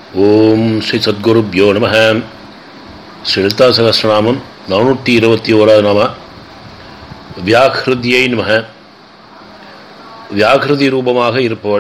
ஓம் ஸ்ரீ சத்குருப்யோ நம ஸ்ரீ லலிதா சகசிரநாமம் நானூற்றி இருபத்தி ஓராவது நாம வியாகிருதியை நம வியாகிருதி ரூபமாக இருப்பவள்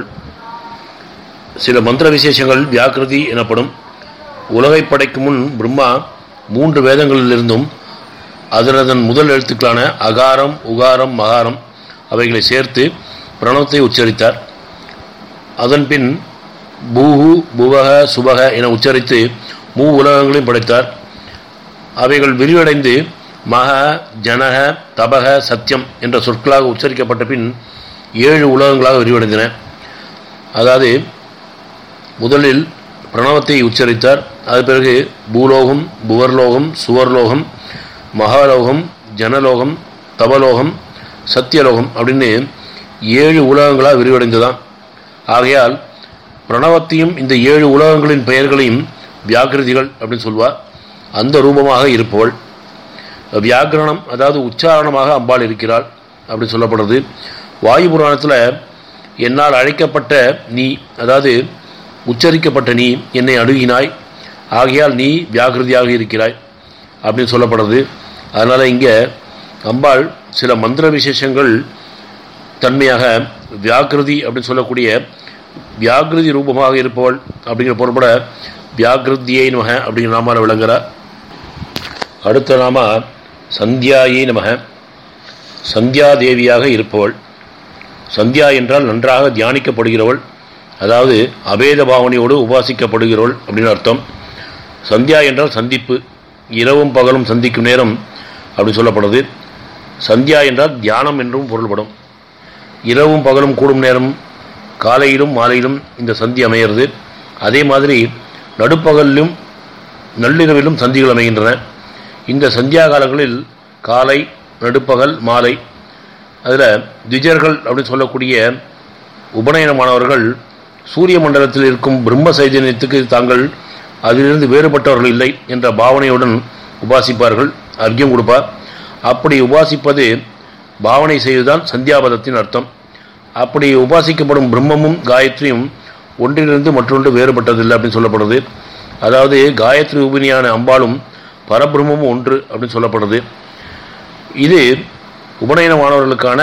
சில மந்திர விசேஷங்கள் வியாகிருதி எனப்படும் உலகை படைக்கும் முன் பிரம்மா மூன்று வேதங்களிலிருந்தும் அதனதன் முதல் எழுத்துக்களான அகாரம் உகாரம் மகாரம் அவைகளை சேர்த்து பிரணவத்தை உச்சரித்தார் அதன்பின் பூஹு புவக சுபக என உச்சரித்து மூ உலகங்களையும் படைத்தார் அவைகள் விரிவடைந்து மக ஜனக தபக சத்தியம் என்ற சொற்களாக உச்சரிக்கப்பட்ட பின் ஏழு உலகங்களாக விரிவடைந்தன அதாவது முதலில் பிரணவத்தை உச்சரித்தார் அது பிறகு பூலோகம் புவர்லோகம் சுவர்லோகம் மகாலோகம் ஜனலோகம் தபலோகம் சத்தியலோகம் அப்படின்னு ஏழு உலகங்களாக விரிவடைந்ததாம் ஆகையால் பிரணவத்தையும் இந்த ஏழு உலகங்களின் பெயர்களையும் வியாகிருதிகள் அப்படின்னு சொல்வார் அந்த ரூபமாக இருப்பவள் வியாக்கரணம் அதாவது உச்சாரணமாக அம்பாள் இருக்கிறாள் அப்படின்னு சொல்லப்படுறது வாயு புராணத்தில் என்னால் அழைக்கப்பட்ட நீ அதாவது உச்சரிக்கப்பட்ட நீ என்னை அணுகினாய் ஆகையால் நீ வியாகிருதியாக இருக்கிறாய் அப்படின்னு சொல்லப்படுறது அதனால் இங்கே அம்பாள் சில மந்திர விசேஷங்கள் தன்மையாக வியாகிருதி அப்படின்னு சொல்லக்கூடிய வியாகிருதி ரூபமாக இருப்பவள் அப்படிங்கிற பொருள்பட வியாகிருத்தியை நமக அப்படிங்கிற நாமால விளங்குகிறார் அடுத்த நாம சந்தியாயை நமக சந்தியா தேவியாக இருப்பவள் சந்தியா என்றால் நன்றாக தியானிக்கப்படுகிறவள் அதாவது அபேத பாவனையோடு உபாசிக்கப்படுகிறவள் அப்படின்னு அர்த்தம் சந்தியா என்றால் சந்திப்பு இரவும் பகலும் சந்திக்கும் நேரம் அப்படின்னு சொல்லப்படுது சந்தியா என்றால் தியானம் என்றும் பொருள்படும் இரவும் பகலும் கூடும் நேரம் காலையிலும் மாலையிலும் இந்த சந்தி அமைகிறது அதே மாதிரி நடுப்பகலிலும் நள்ளிரவிலும் சந்திகள் அமைகின்றன இந்த சந்தியா காலங்களில் காலை நடுப்பகல் மாலை அதில் திஜர்கள் அப்படின்னு சொல்லக்கூடிய உபநயனமானவர்கள் சூரிய மண்டலத்தில் இருக்கும் பிரம்ம சைதன்யத்துக்கு தாங்கள் அதிலிருந்து வேறுபட்டவர்கள் இல்லை என்ற பாவனையுடன் உபாசிப்பார்கள் அர்க்கியம் கொடுப்பார் அப்படி உபாசிப்பது பாவனை செய்வதுதான் சந்தியாபதத்தின் அர்த்தம் அப்படி உபாசிக்கப்படும் பிரம்மமும் காயத்ரியும் ஒன்றிலிருந்து மற்றொன்று வேறுபட்டதில்லை அப்படின்னு சொல்லப்படுது அதாவது காயத்ரி உபினியான அம்பாலும் பரபிரம்மமும் ஒன்று அப்படின்னு சொல்லப்படுது இது உபநயனமானவர்களுக்கான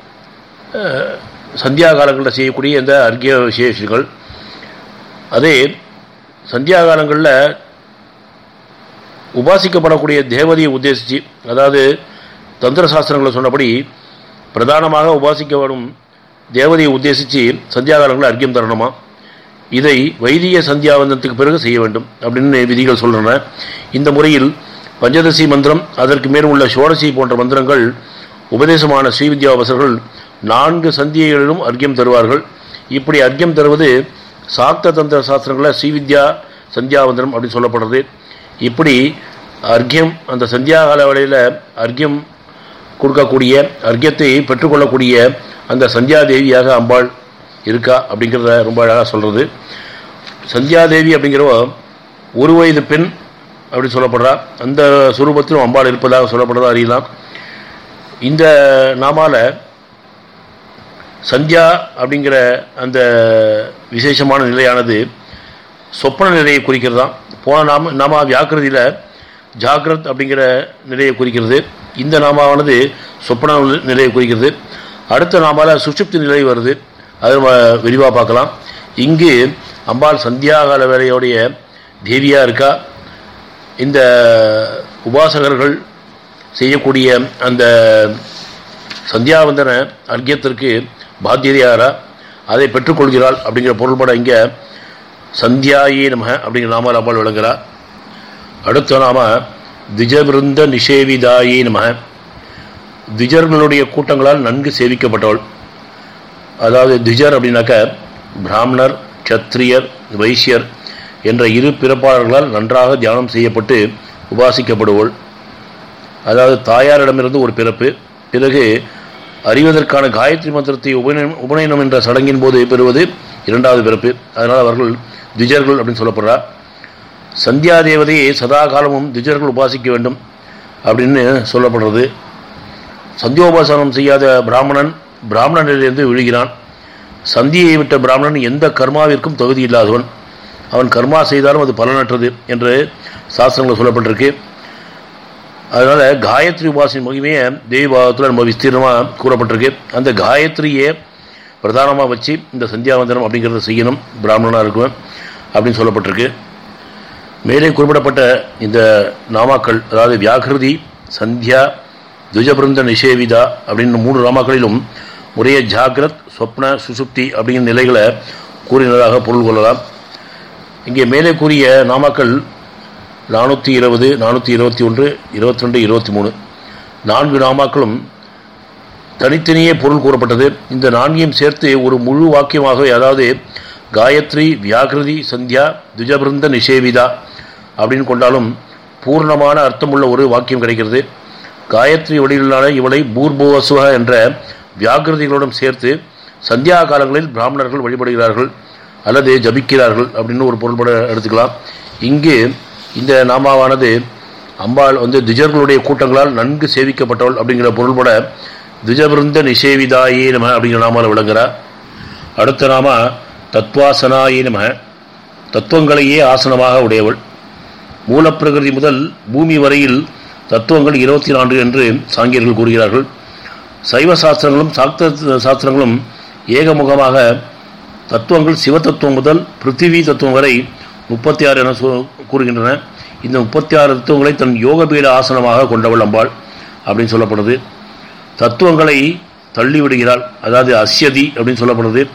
சந்தியா காலங்களில் செய்யக்கூடிய இந்த அர்க்கிய விசேஷங்கள் அதே சந்தியா காலங்களில் உபாசிக்கப்படக்கூடிய தேவதையை உத்தேசித்து அதாவது தந்திர சாஸ்திரங்களை சொன்னபடி பிரதானமாக உபாசிக்கப்படும் தேவதையை உத்தேசித்து சந்தியாகாலங்களில் அர்க்கியம் தரணுமா இதை வைதிக சந்தியாவந்தத்துக்கு பிறகு செய்ய வேண்டும் அப்படின்னு விதிகள் சொல்கின்றன இந்த முறையில் பஞ்சதசி மந்திரம் அதற்கு மேல் உள்ள சோடசி போன்ற மந்திரங்கள் உபதேசமான ஸ்ரீவித்யாவசர்கள் நான்கு சந்தியைகளிலும் அர்க்கியம் தருவார்கள் இப்படி அர்க்கியம் தருவது சாக்த தந்திர சாஸ்திரங்களில் ஸ்ரீவித்யா சந்தியாவந்தனம் அப்படின்னு சொல்லப்படுறது இப்படி அர்க்கியம் அந்த சந்தியாகால வேளையில் அர்க்கியம் கொடுக்கக்கூடிய அர்க்கியத்தை பெற்றுக்கொள்ளக்கூடிய அந்த சந்தியாதேவியாக அம்பாள் இருக்கா அப்படிங்கிறத ரொம்ப அழகாக சொல்கிறது சந்தியாதேவி அப்படிங்கிறவ ஒரு வயது பெண் அப்படின்னு சொல்லப்படுறா அந்த சுரூபத்திலும் அம்பாள் இருப்பதாக சொல்லப்படுறதா அறியலாம் இந்த நாமால சந்தியா அப்படிங்கிற அந்த விசேஷமான நிலையானது சொப்பன நிலையை குறிக்கிறதாம் போன நாம நாமா வியாக்கிருதியில் ஜாகிரத் அப்படிங்கிற நிலையை குறிக்கிறது இந்த நாமாவானது சொப்பன நிலையை குறிக்கிறது அடுத்த நாமால சுஷுப்தி நிலை வருது அதை நம்ம விரிவாக பார்க்கலாம் இங்கு அம்பாள் சந்தியாகால வேலையோடைய தேவியாக இருக்கா இந்த உபாசகர்கள் செய்யக்கூடிய அந்த சந்தியாவந்தன அர்க்கியத்திற்கு பாத்தியதையாரா அதை பெற்றுக்கொள்கிறாள் அப்படிங்கிற பொருள்பட இங்கே சந்தியாயே நம அப்படிங்கிற நாமால் அம்பாள் விளங்குகிறார் அடுத்த நாம திஜபிருந்த நிஷேவிதாயே நம திஜர்களுடைய கூட்டங்களால் நன்கு சேவிக்கப்பட்டவள் அதாவது திஜர் அப்படின்னாக்க பிராமணர் சத்திரியர் வைசியர் என்ற இரு பிறப்பாளர்களால் நன்றாக தியானம் செய்யப்பட்டு உபாசிக்கப்படுவோள் அதாவது தாயாரிடமிருந்து ஒரு பிறப்பு பிறகு அறிவதற்கான காயத்ரி மந்திரத்தை உபநயம் உபநயனம் என்ற சடங்கின் போது பெறுவது இரண்டாவது பிறப்பு அதனால் அவர்கள் திஜர்கள் அப்படின்னு சொல்லப்படுறார் சந்தியா தேவதையை சதா காலமும் திஜர்கள் உபாசிக்க வேண்டும் அப்படின்னு சொல்லப்படுறது சந்தியோபாசனம் செய்யாத பிராமணன் பிராமணனிலிருந்து விழுகிறான் சந்தியை விட்ட பிராமணன் எந்த கர்மாவிற்கும் தகுதி இல்லாதவன் அவன் கர்மா செய்தாலும் அது பலனற்றது என்று சாஸ்திரங்கள் சொல்லப்பட்டிருக்கு அதனால காயத்ரி உபாசனை மகிமையை தெய்வாகத்தில் நம்ம விஸ்தீர்ணமாக கூறப்பட்டிருக்கு அந்த காயத்ரியை பிரதானமாக வச்சு இந்த சந்தியாவந்தனம் அப்படிங்கிறத செய்யணும் பிராமணனாக இருக்கும் அப்படின்னு சொல்லப்பட்டிருக்கு மேலே குறிப்பிடப்பட்ட இந்த நாமாக்கள் அதாவது வியாகிருதி சந்தியா துஜபிருந்த நிஷேவிதா அப்படின்னு மூணு நாமாக்களிலும் முறைய ஜாகிரத் சொப்ன சுசுப்தி அப்படிங்கிற நிலைகளை கூறினதாக பொருள் கொள்ளலாம் இங்கே மேலே கூறிய நாமாக்கள் நானூற்றி இருபது நானூற்றி இருபத்தி ஒன்று இருபத்தி ரெண்டு இருபத்தி மூணு நான்கு நாமாக்களும் தனித்தனியே பொருள் கூறப்பட்டது இந்த நான்கையும் சேர்த்து ஒரு முழு வாக்கியமாகவே அதாவது காயத்ரி வியாகிருதி சந்தியா துஜபிருந்த நிஷேவிதா அப்படின்னு கொண்டாலும் பூர்ணமான அர்த்தமுள்ள ஒரு வாக்கியம் கிடைக்கிறது காயத்ரி வடிவிலான இவளை பூர்போவசுவ என்ற வியாகிருதிகளுடன் சேர்த்து சந்தியா காலங்களில் பிராமணர்கள் வழிபடுகிறார்கள் அல்லது ஜபிக்கிறார்கள் அப்படின்னு ஒரு பொருள்பட எடுத்துக்கலாம் இங்கு இந்த நாமாவானது அம்பாள் வந்து திஜர்களுடைய கூட்டங்களால் நன்கு சேவிக்கப்பட்டவள் அப்படிங்கிற பொருள்பட திஜபிருந்த நிஷேவிதாயே நம அப்படிங்கிற நாமாவில் விளங்குகிறார் அடுத்த நாம தத்வாசனாயே நம தத்துவங்களையே ஆசனமாக உடையவள் மூலப்பிரகிருதி முதல் பூமி வரையில் தத்துவங்கள் இருபத்தி நான்கு என்று சாங்கியர்கள் கூறுகிறார்கள் சைவ சாஸ்திரங்களும் சாக்த சாஸ்திரங்களும் ஏகமுகமாக தத்துவங்கள் சிவ தத்துவம் முதல் பிருத்திவி தத்துவம் வரை முப்பத்தி ஆறு என கூறுகின்றன இந்த முப்பத்தி ஆறு தத்துவங்களை தன் யோகபீட ஆசனமாக கொண்டவள் அம்பாள் அப்படின்னு சொல்லப்படுது தத்துவங்களை தள்ளிவிடுகிறாள் அதாவது அஸ்யதி அப்படின்னு சொல்லப்படுது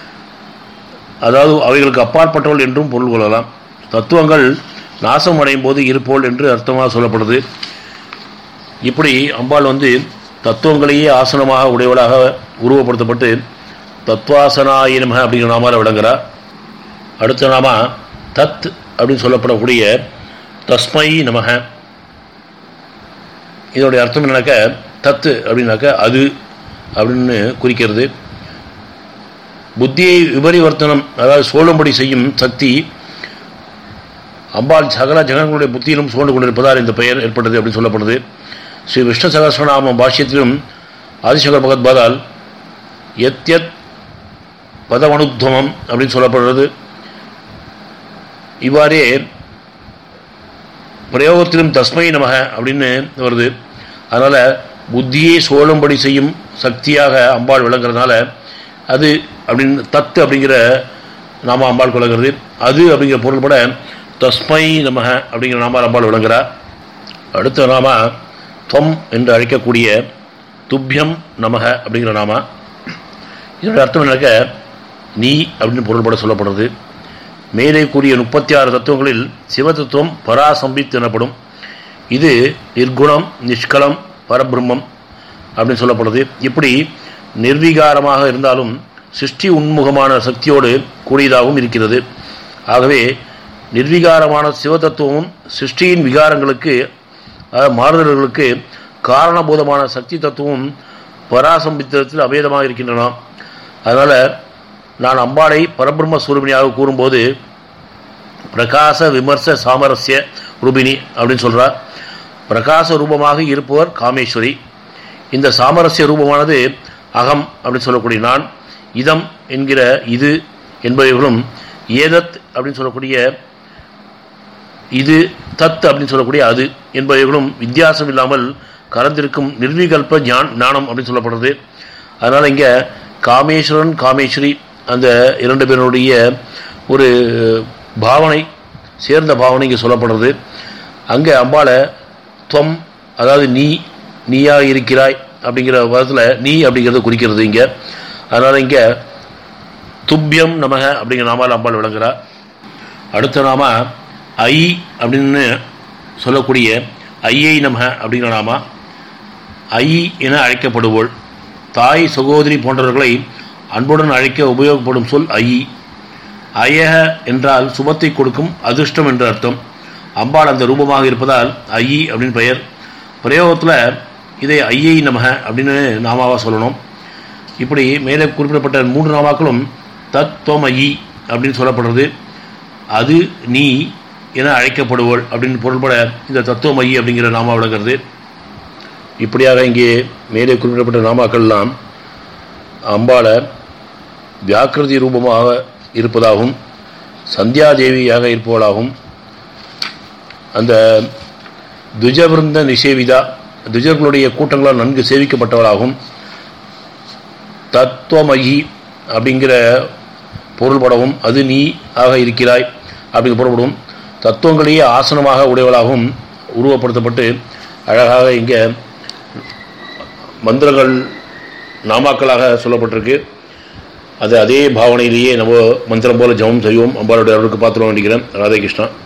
அதாவது அவைகளுக்கு அப்பாற்பட்டவள் என்றும் பொருள் கொள்ளலாம் தத்துவங்கள் நாசம் அடையும் போது இருப்போல் என்று அர்த்தமாக சொல்லப்படுது இப்படி அம்பாள் வந்து தத்துவங்களையே ஆசனமாக உடையவளாக உருவப்படுத்தப்பட்டு தத்வாசனாயினம அப்படிங்கிற நாமால விளங்குறார் அடுத்த நாம தத் அப்படின்னு சொல்லப்படக்கூடிய தஸ்மை நமக இதனுடைய அர்த்தம் என்னன்னாக்க தத்து அப்படின்னாக்க அது அப்படின்னு குறிக்கிறது புத்தியை விபரிவர்த்தனம் அதாவது சோழும்படி செய்யும் சக்தி அம்பாள் சகல ஜனங்களுடைய புத்தியிலும் சூழ்ந்து கொண்டிருப்பதால் இந்த பெயர் ஏற்பட்டது அப்படின்னு சொல்லப்படுது ஸ்ரீ விஷ்ணு சகசிரநாம பாஷ்யத்திலும் ஆதிசங்கர் பகவத்பாதால் எத் எத் பதவனுத்வமம் அப்படின்னு சொல்லப்படுறது இவ்வாறே பிரயோகத்திலும் தஸ்மை நமக அப்படின்னு வருது அதனால் புத்தியை சோழும்படி செய்யும் சக்தியாக அம்பாள் விளங்குறதுனால அது அப்படின்னு தத்து அப்படிங்கிற நாம அம்பாள் விளங்குறது அது அப்படிங்கிற பொருள்பட தஸ்மை நமக அப்படிங்கிற நாம அம்பாள் விளங்குறார் அடுத்த நாம தொம் என்று அழைக்கக்கூடிய துப்பியம் நமக அப்படிங்கிற நாம இதனுடைய அர்த்தம் என்னக்க நீ அப்படின்னு பொருள்பட சொல்லப்படுறது மேலே கூறிய முப்பத்தி ஆறு தத்துவங்களில் சிவ தத்துவம் பராசம்பித் எனப்படும் இது நிர்குணம் நிஷ்கலம் பரபிரம்மம் அப்படின்னு சொல்லப்படுது இப்படி நிர்வீகாரமாக இருந்தாலும் சிருஷ்டி உன்முகமான சக்தியோடு கூடியதாகவும் இருக்கிறது ஆகவே நிர்வீகாரமான சிவதத்துவமும் சிருஷ்டியின் விகாரங்களுக்கு மாறுதல்களுக்கு காரணபூதமான சக்தி தத்துவமும் பராசம்பித்தத்தில் அபேதமாக இருக்கின்றன அதனால் நான் அம்பாளை பரபிரம்ம சூருபினியாக கூறும்போது பிரகாச விமர்ச சாமரஸ்ய ரூபினி அப்படின்னு சொல்கிறார் பிரகாச ரூபமாக இருப்பவர் காமேஸ்வரி இந்த சாமரஸ்ய ரூபமானது அகம் அப்படின்னு சொல்லக்கூடிய நான் இதம் என்கிற இது என்பவைகளும் ஏதத் அப்படின்னு சொல்லக்கூடிய இது தத் அப்படின்னு சொல்லக்கூடிய அது என்பவைகளும் வித்தியாசம் இல்லாமல் கலந்திருக்கும் நிர்விகல்ப ஞான் ஞானம் அப்படின்னு சொல்லப்படுறது அதனால் இங்கே காமேஸ்வரன் காமேஸ்வரி அந்த இரண்டு பேருடைய ஒரு பாவனை சேர்ந்த பாவனை இங்கே சொல்லப்படுறது அங்கே அம்பாளை துவம் அதாவது நீ நீயாக இருக்கிறாய் அப்படிங்கிற பதத்தில் நீ அப்படிங்கிறத குறிக்கிறது இங்கே அதனால் இங்கே துப்பியம் நமக அப்படிங்கிற நாமால் அம்பாள் விளங்குறா அடுத்த நாம ஐ அப்படின்னு சொல்லக்கூடிய ஐயை நமக அப்படிங்கிற நாமா ஐ என அழைக்கப்படுவோள் தாய் சகோதரி போன்றவர்களை அன்புடன் அழைக்க உபயோகப்படும் சொல் ஐ அயக என்றால் சுபத்தை கொடுக்கும் அதிர்ஷ்டம் என்ற அர்த்தம் அம்பாள் அந்த ரூபமாக இருப்பதால் ஐ அப்படின்னு பெயர் பிரயோகத்தில் இதை ஐயை நமக அப்படின்னு நாமாவாக சொல்லணும் இப்படி மேலே குறிப்பிடப்பட்ட மூன்று நாமாக்களும் தத்துவம் ஐ அப்படின்னு சொல்லப்படுறது அது நீ என அழைக்கப்படுவோள் அப்படின்னு பொருள்பட இந்த தத்துவம் ஐ அப்படிங்கிற நாமா விளங்குறது இப்படியாக இங்கே மேலே குறிப்பிடப்பட்ட நாமாக்கள்லாம் அம்பாளை வியாக்கிருதி ரூபமாக இருப்பதாகவும் சந்தியாதேவியாக இருப்பவளாகவும் அந்த துஜவிருந்த நிஷேவிதா துஜர்களுடைய கூட்டங்களால் நன்கு சேவிக்கப்பட்டவளாகவும் தத்துவமகி அப்படிங்கிற பொருள்படவும் அது நீ ஆக இருக்கிறாய் அப்படிங்கிற பொருள்படும் தத்துவங்களையே ஆசனமாக உடையவளாகவும் உருவப்படுத்தப்பட்டு அழகாக இங்கே மந்திரங்கள் நாமாக்களாக சொல்லப்பட்டிருக்கு அது அதே பாவனையிலேயே நம்ம மந்திரம் போல ஜபம் செய்வோம் அம்பாளுடைய அருளுக்கு பார்த்துருவோம் நினைக்கிறேன் ராதே கிருஷ்ணா